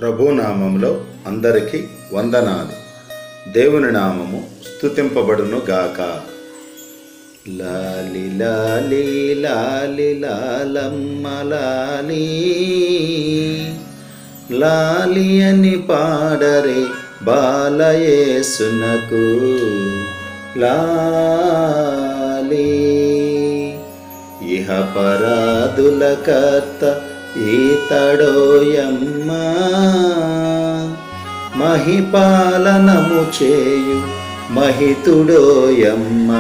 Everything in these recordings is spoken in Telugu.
ప్రభు నామములో అందరికీ వందనాలు దేవుని నామము స్తుతింపబడును గాక లాలి లాలి లాలి లాలమ్మ లాలి లాలి అని పాడరే బాలయేసునకు లాలి ఇహ పరాదుల కర్త ఈతడోయమ్మా మహిపాలనము చేయు మహితుడోయమ్మా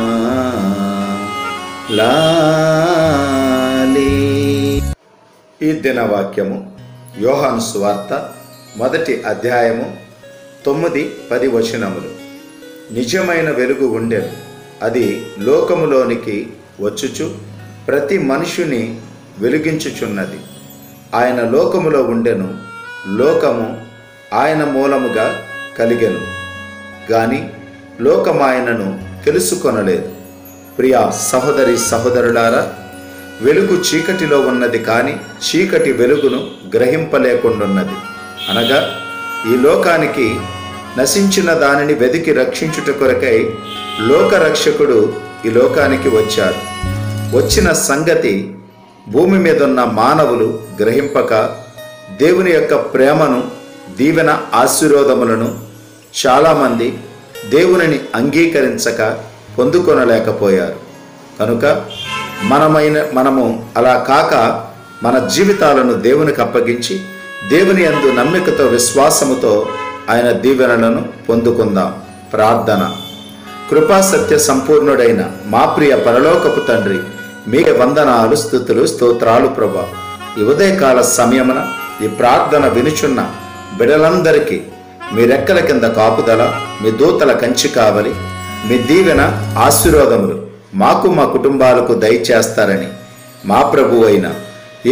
లాలి ఈ దినవాక్యము యోహాను సువార్త మొదటి అధ్యాయము తొమ్మిది పది వచనములు నిజమైన వెలుగు ఉండెను అది లోకములోనికి వచ్చుచు ప్రతి మనుషుని వెలిగించుచున్నది ఆయన లోకములో ఉండెను లోకము ఆయన మూలముగా కలిగెను గాని లోకం ఆయనను తెలుసుకొనలేదు ప్రియా సహోదరి సహోదరులారా వెలుగు చీకటిలో ఉన్నది కానీ చీకటి వెలుగును గ్రహింపలేకుండున్నది అనగా ఈ లోకానికి నశించిన దానిని వెదికి రక్షించుట కొరకై లోకరక్షకుడు ఈ లోకానికి వచ్చాడు వచ్చిన సంగతి భూమి మీద ఉన్న మానవులు గ్రహింపక దేవుని యొక్క ప్రేమను దీవెన ఆశీర్వాదములను చాలామంది దేవునిని అంగీకరించక పొందుకొనలేకపోయారు కనుక మనమైన మనము అలా కాక మన జీవితాలను దేవునికి అప్పగించి దేవుని యందు నమ్మికతో విశ్వాసముతో ఆయన దీవెనలను పొందుకుందాం ప్రార్థన కృపా సత్య సంపూర్ణుడైన మా ప్రియ పరలోకపు తండ్రి మీకే వందనాలు స్థుతులు స్తోత్రాలు ప్రభా ఈ ఉదయకాల సమయమున ఈ ప్రార్థన వినుచున్న బిడలందరికీ మీ రెక్కల కింద కాపుదల మీ దూతల కంచి కావలి మీ దీవెన ఆశీర్వాదములు మాకు మా కుటుంబాలకు దయచేస్తారని మా ప్రభు అయిన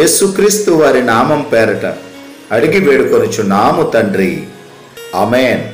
యేసుక్రీస్తు వారి నామం పేరట అడిగి వేడుకొనుచు నాము తండ్రి అమేన్